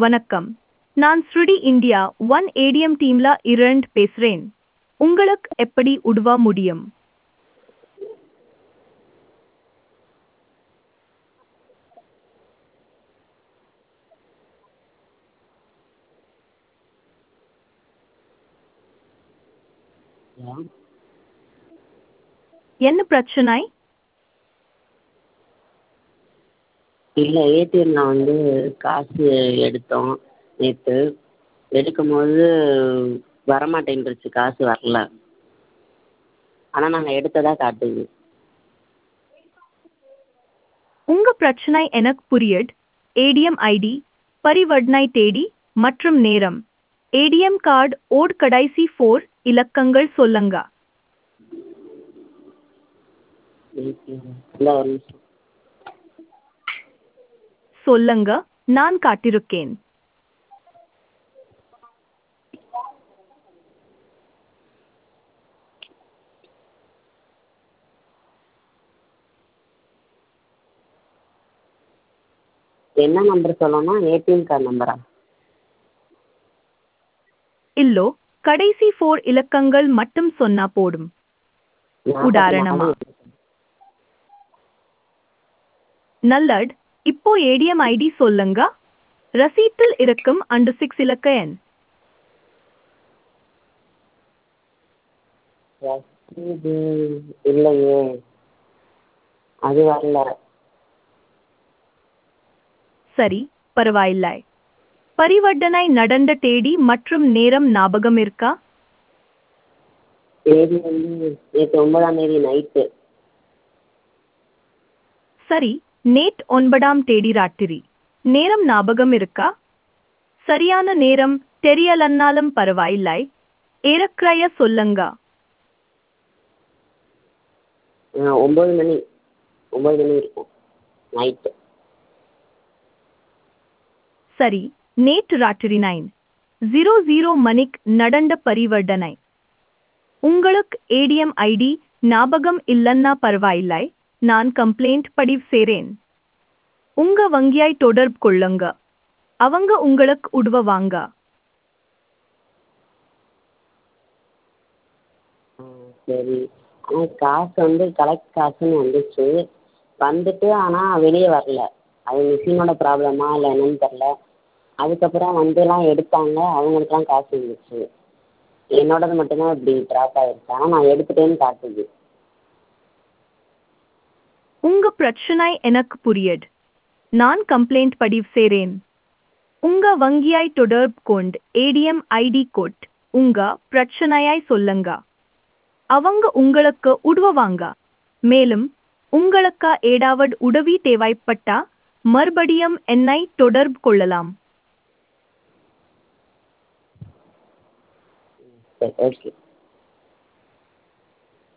வணக்கம் நான் ஸ்ருடி இந்தியா ஒன் ஏடிஎம் டீம்ல இரண்ட் பேசுறேன் உங்களுக்கு எப்படி உதவ முடியும் ஹலோ என்ன பிரச்சனை இல்லை ஏடிஎம்மில் வந்து காசு எடுத்தோம் நேற்று எடுக்கும்போது வரமாட்டேன்ருச்சு காசு வரல ஆனால் நாங்கள் எடுத்ததாக காட்டுது உங்க பிரச்சனை எனக்கு புரியுது ஏடிஎம் ஐடி பரிவர்த்தனை தேதி மற்றும் நேரம் ஏடிஎம் கார்டு ஓட் கடைசி ஃபோர் இலக்கங்கள் சொல்லுங்க ஏடிஎம் இல்லை ஒரு நிமிஷம் சொல்லுங்க நான் காட்டிருக்கேன் என்ன நம்பர் சொல்லணும் ஏடிஎம் கார்டு நம்பரா இல்லோ கடைசி ஃபோர் இலக்கங்கள் மட்டும் சொன்னா போடும் உதாரணமா? நல்லட் இப்போ ஏடிஎம் ஐடி சொல்லுங்க ரசீட்டில் இருக்கும் அண்டு சிக்ஸ் இலக்க எண் ரசீது இல்லையே அது வரல சரி பரவாயில்லை பரிவர்த்தனை நடந்த தேதி மற்றும் நேரம் ஞாபகம் இருக்கா தேதி வந்து நேற்று ஒன்பதாம் தேதி நைட்டு சரி நேட் ஒன்பதாம் தேதி ராத்திரி நேரம் ஞாபகம் இருக்கா சரியான நேரம் தெரியலன்னாலும் பரவாயில்லை ஏறக்குறைய சொல்லுங்க ஆ, ஒம்பது மணி ஒம்பது மணி இருக்கும் நைட்டு சரி நேற்று ராத்திரி நைன் ஜீரோ ஜீரோ மணிக்கு நடந்த பரிவர்த்தனை உங்களுக்கு ஏடிஎம் ஐடி ஞாபகம் இல்லைன்னா பரவாயில்லை நான் கம்ப்ளைண்ட் பதிவு செய்றேன் உங்க வங்கியாய் தொடர்பு கொள்ளுங்க அவங்க உங்களுக்கு உதவுவாங்க ஆ சரி ஆனால் காசு வந்து கலெக்ட் காசுன்னு வந்துச்சு வந்துட்டு ஆனால் வெளியே வரல அது மிஷினோட ப்ராப்ளமா இல்லை என்னன்னு தெரில அதுக்கப்புறம் வந்துலாம் எடுத்தாங்க அவங்களுக்குலாம் காசு வந்துச்சு என்னோடது மட்டும்தான் இப்படி ட்ராப் ஆகிருச்சு ஆனால் நான் எடுத்துட்டேன்னு காட்டுது உங்க பிரச்சனை எனக்கு புரியுது நான் கம்ப்ளைண்ட் பதிவு செய்றேன் உங்க வங்கியாய் தொடர்பு கொண்டு ஏடிஎம் ஐடி கோட் உங்க பிரச்சனையாய் சொல்லுங்க அவங்க உங்களுக்கு உதவுவாங்க மேலும் உங்களுக்கு ஏதாவது உதவி தேவைப்பட்டா மறுபடியும் என்னை தொடர்பு கொள்ளலாம் சரி ஓகே